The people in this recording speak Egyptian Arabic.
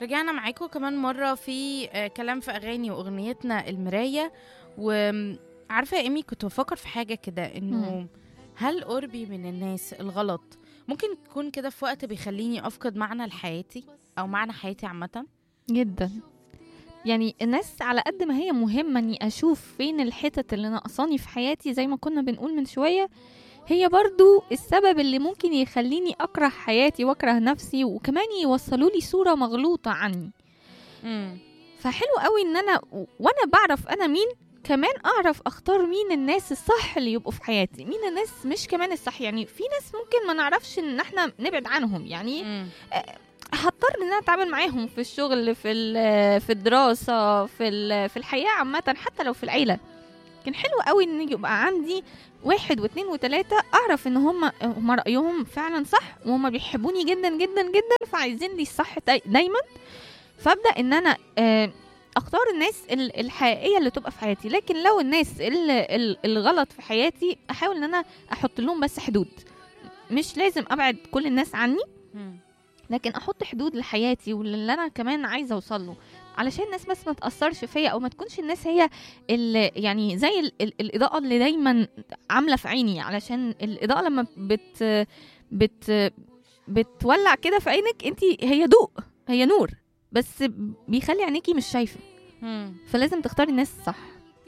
رجعنا معاكم كمان مرة في آه، كلام في أغاني وأغنيتنا المراية وعارفة يا إيمي كنت بفكر في حاجة كده إنه مم. هل قربي من الناس الغلط ممكن تكون كده في وقت بيخليني أفقد معنى لحياتي أو معنى حياتي عامة جدا يعني الناس على قد ما هي مهمة اني اشوف فين الحتت اللي ناقصاني في حياتي زي ما كنا بنقول من شوية هي برضو السبب اللي ممكن يخليني اكره حياتي واكره نفسي وكمان يوصلوا لي صورة مغلوطة عني مم. فحلو قوي ان انا و- وانا بعرف انا مين كمان اعرف اختار مين الناس الصح اللي يبقوا في حياتي مين الناس مش كمان الصح يعني في ناس ممكن ما نعرفش ان احنا نبعد عنهم يعني مم. هضطر ان انا اتعامل معاهم في الشغل في ال- في الدراسه في ال- في الحياه عامه حتى لو في العيله كان حلو قوي ان يبقى عندي واحد واثنين وثلاثة أعرف إن هم هم رأيهم فعلا صح وهم بيحبوني جدا جدا جدا فعايزين لي الصح داي- دايما فأبدأ إن أنا آه، أختار الناس ال- الحقيقية اللي تبقى في حياتي لكن لو الناس ال- ال- الغلط في حياتي أحاول إن أنا أحط لهم بس حدود مش لازم أبعد كل الناس عني مم. لكن احط حدود لحياتي واللي انا كمان عايزه اوصل له علشان الناس بس ما تاثرش فيا او ما تكونش الناس هي اللي يعني زي ال ال الاضاءه اللي دايما عامله في عيني علشان الاضاءه لما بت بت بتولع كده في عينك انت هي ضوء هي نور بس بيخلي عينيكي مش شايفه مم. فلازم تختاري الناس الصح